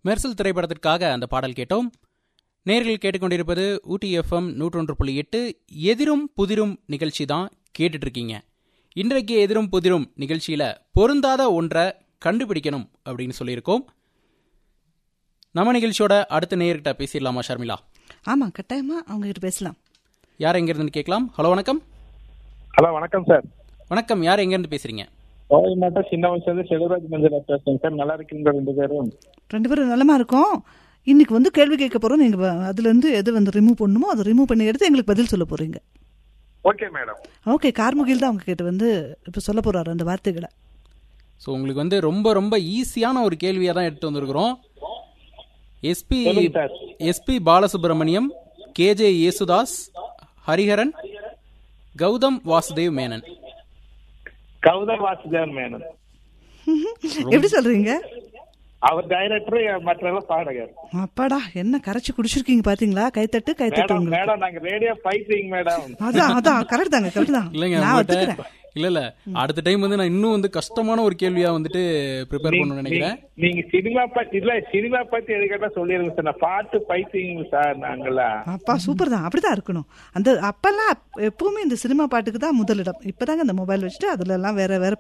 மெர்சல் திரைப்படத்திற்காக அந்த பாடல் கேட்டோம் நேர்கள் கேட்டுக்கொண்டிருப்பது ஊட்டி எஃப்எம் நூற்றொன்று புள்ளி எட்டு எதிரும் புதிரும் நிகழ்ச்சி தான் கேட்டுட்டு இருக்கீங்க இன்றைக்கு எதிரும் புதிரும் நிகழ்ச்சியில பொருந்தாத ஒன்றை கண்டுபிடிக்கணும் அப்படின்னு சொல்லியிருக்கோம் நம்ம நிகழ்ச்சியோட அடுத்த நேயர்கிட்ட பேசிடலாமா ஷர்மிளா ஆமா கட்டாயமா அவங்க கிட்ட பேசலாம் யார் எங்கேருந்து கேட்கலாம் ஹலோ வணக்கம் ஹலோ வணக்கம் சார் வணக்கம் யார் எங்கேருந்து பேசுறீங்க கோவை மாவட்டம் சின்ன வயசுல செல்வராஜ் மஞ்சள் பேசுறேன் சார் நல்லா இருக்கீங்க ரெண்டு பேரும் ரெண்டு பேரும் நலமா இருக்கோம் இன்னைக்கு வந்து கேள்வி கேட்க போறோம் நீங்க வ- அதுல இருந்து எது வந்து ரிமூவ் பண்ணுமோ அதை ரிமூவ் பண்ணி எடுத்து எங்களுக்கு பதில் சொல்ல போறீங்க ஓகே மேடம் ஓகே கார்முகில் தான் அவங்க கிட்ட வந்து இப்ப சொல்ல போறாரு அந்த வார்த்தைகளை ஸோ உங்களுக்கு வந்து ரொம்ப ரொம்ப ஈஸியான ஒரு கேள்வியாக தான் எடுத்து வந்திருக்கிறோம் எஸ்பி சொல்லுங்க sir. SP Balasubrahmanyam KJ Yesudas Hariharan Gautham Vasudev Menon Gautham Vasudevan Menon எப்படி சொல்றீங்க அவர் டைரக்டர் மற்றவங்க பாடகர் அப்பாடா என்ன கரைச்சு குடிச்சிருக்கீங்க பாத்தீங்களா கைத்தட்டு கைத்தட்டு மேடம் உங்களுக்கு மேடம் நாங்க ரேடியோ பைத்திங் மேடம் அதான் அதான் கரெக்ட் தாங்க கரெக்ட் தான் இல்லைங்க நான் உங்கள்கிட்ட ஒத்துக்கிறேன் இல்ல இல்ல அடுத்த டைம் வந்து நான் இன்னும் வந்து கஷ்டமான ஒரு கேள்வியா வந்துட்டு ப்ரிப்பேர் பண்ணணும்னு நினைக்கிறேன் நீங்க சினிமா பத்தி இல்ல சினிமா பத்தி எது கேட்டா சொல்லிருங்க சார் நான் பாட்டு பைத்திங் சார் நாங்கெல்லாம் அப்பா சூப்பர் தான் அப்படிதான் இருக்கணும் அந்த அப்பெல்லாம் அப்- எப்பவுமே இந்த சினிமா பாட்டுக்கு தான் முதலிடம் இப்பதாங்க இந்த மொபைல் வச்சுட்டு அதுல எல்லாம் வேற வேற